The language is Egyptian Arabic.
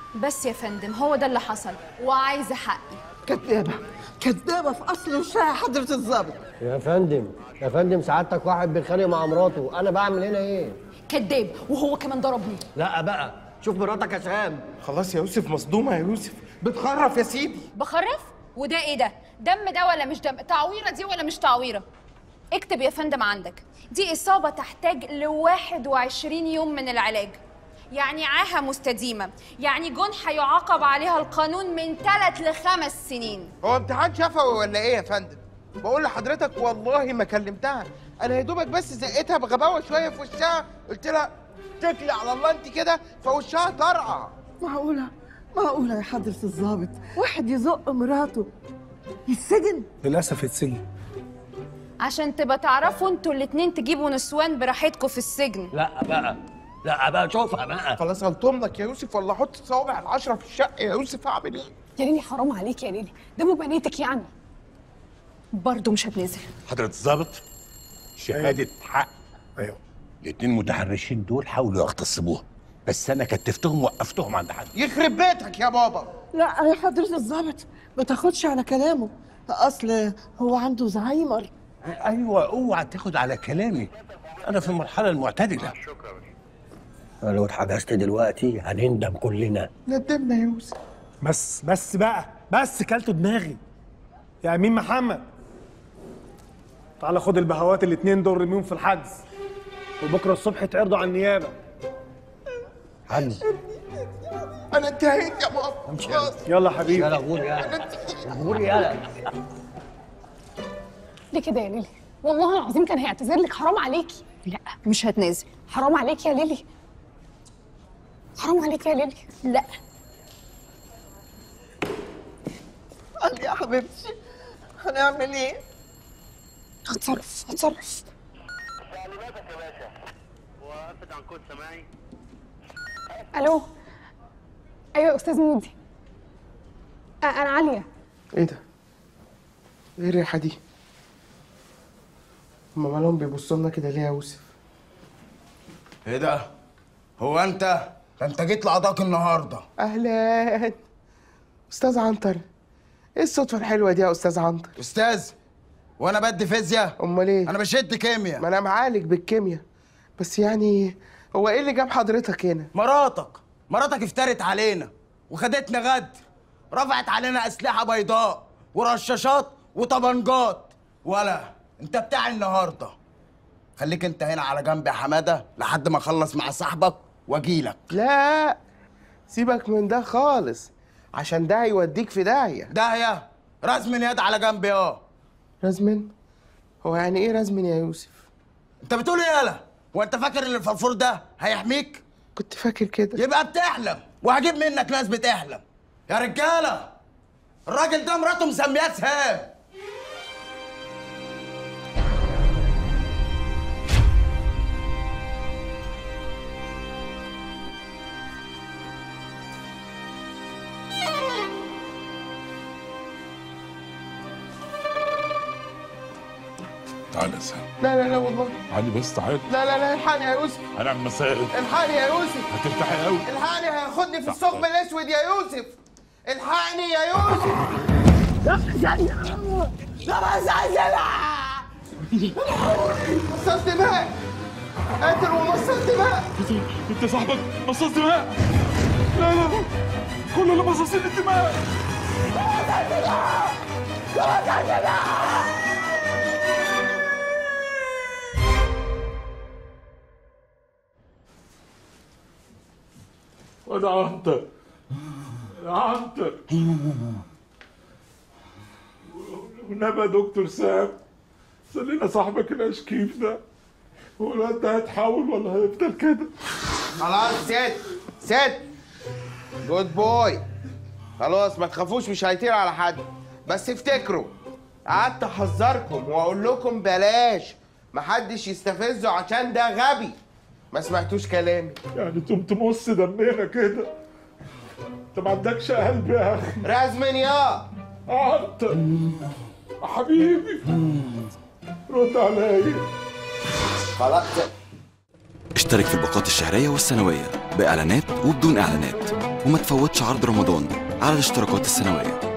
بس يا فندم هو ده اللي حصل وعايزه حقي كدابه كدابه في اصل وشها حضره الظابط يا فندم يا فندم سعادتك واحد بيتخانق مع مراته انا بعمل هنا ايه كداب وهو كمان ضربني لا بقى شوف مراتك يا سام خلاص يا يوسف مصدومه يا يوسف بتخرف يا سيدي بخرف وده ايه ده دم ده ولا مش دم تعويره دي ولا مش تعويره اكتب يا فندم عندك دي اصابه تحتاج ل 21 يوم من العلاج يعني عاهه مستديمه يعني جنحه يعاقب عليها القانون من ثلاث لخمس سنين هو امتحان شفوي ولا ايه يا فندم بقول لحضرتك والله ما كلمتها انا يا دوبك بس زقتها بغباوه شويه في وشها قلت لها اتكلي على الله انت كده فوشها طرقع معقوله معقوله يا حضره الظابط واحد يزق مراته يتسجن للاسف يتسجن عشان تبقى تعرفوا انتوا الاتنين تجيبوا نسوان براحتكم في السجن لا بقى لا بقى شوفها بقى خلاص غلطهم لك يا يوسف ولا احط صوابع العشره في الشقه يا يوسف اعمل ايه يا ليلي حرام عليك يا ليلي ده مو بنيتك يعني برضه مش هتنزل حضرة الضابط شهادة حق ايوه الاتنين متحرشين دول حاولوا يغتصبوها بس انا كتفتهم وقفتهم عند حد يخرب بيتك يا بابا لا يا حضره الظابط ما تاخدش على كلامه اصل هو عنده زهايمر ايوه اوعى تاخد على كلامي انا في المرحله المعتدله انا لو اتحبست دلوقتي هنندم كلنا ندمنا يا يوسف بس بس بقى بس كلتوا دماغي يا امين محمد تعالى خد البهوات الاتنين دول رميهم في الحجز وبكره الصبح تعرضوا على النيابه حجز انا انتهيت يا بابا خلاص يلا يا حبيبي يلا غور يلا غور يلا ليه كده يا ليلي والله العظيم كان هيعتذر لك حرام عليكي لا مش هتنزل حرام عليكي يا ليلي حرام عليكي يا ليلي لا قال لي يا حبيبتي هنعمل ايه هتصرف هتصرف الو ايوه يا استاذ مودي أ- انا عاليه ايه ده ايه الريحه دي هما مالهم بيبصوا لنا كده ليه يا يوسف ايه ده؟ هو انت؟ ده انت جيت لقضاك النهارده اهلا استاذ عنتر ايه الصدفه الحلوه دي يا استاذ عنتر استاذ وانا بدي فيزياء امال ايه انا بشد كيمياء ما انا معالج بالكيمياء بس يعني هو ايه اللي جاب حضرتك هنا مراتك مراتك افترت علينا وخدتنا غدر رفعت علينا اسلحه بيضاء ورشاشات وطبنجات ولا انت بتاعي النهارده خليك انت هنا على جنب يا حماده لحد ما اخلص مع صاحبك واجيلك لا سيبك من ده خالص عشان ده هيوديك في داهيه داهيه رسم يد على جنبي اه رزمن هو يعني ايه رزمن يا يوسف انت بتقول ايه يالا وانت فاكر ان الفرفور ده هيحميك كنت فاكر كده يبقى بتحلم وهجيب منك ناس بتحلم يا رجاله الراجل ده مراته مسمياه سهام تعال يا سام لا لا لا والله عادي بس تعال لا لا لا الحقني يا يوسف هنعمل مسائل الحقني يا يوسف هترتاحي قوي الحقني هياخدني في الثقب الاسود يا يوسف الحقني يا يوسف مصاص دماء قاتل ومصاص دماء انت صاحبك مصاص دماء لا لا لا كل اللي مصاصين الدماء وانا عنتر يا عنتر والنبي يا دكتور سام سلينا صاحبك الاشكيف ده هو الواد ده هيتحول ولا هيفضل كده؟ خلاص ست ست جود بوي خلاص ما تخافوش مش هيطير على حد بس افتكروا قعدت احذركم واقول لكم بلاش محدش يستفزه عشان ده غبي ما سمعتوش كلامي يعني تقوم تمص دمنا كده انت ما عندكش قلب يا اخي رزمن يا عنتر حبيبي رد عليا خلاص اشترك في الباقات الشهرية والسنوية بإعلانات وبدون إعلانات وما تفوتش عرض رمضان على الاشتراكات السنوية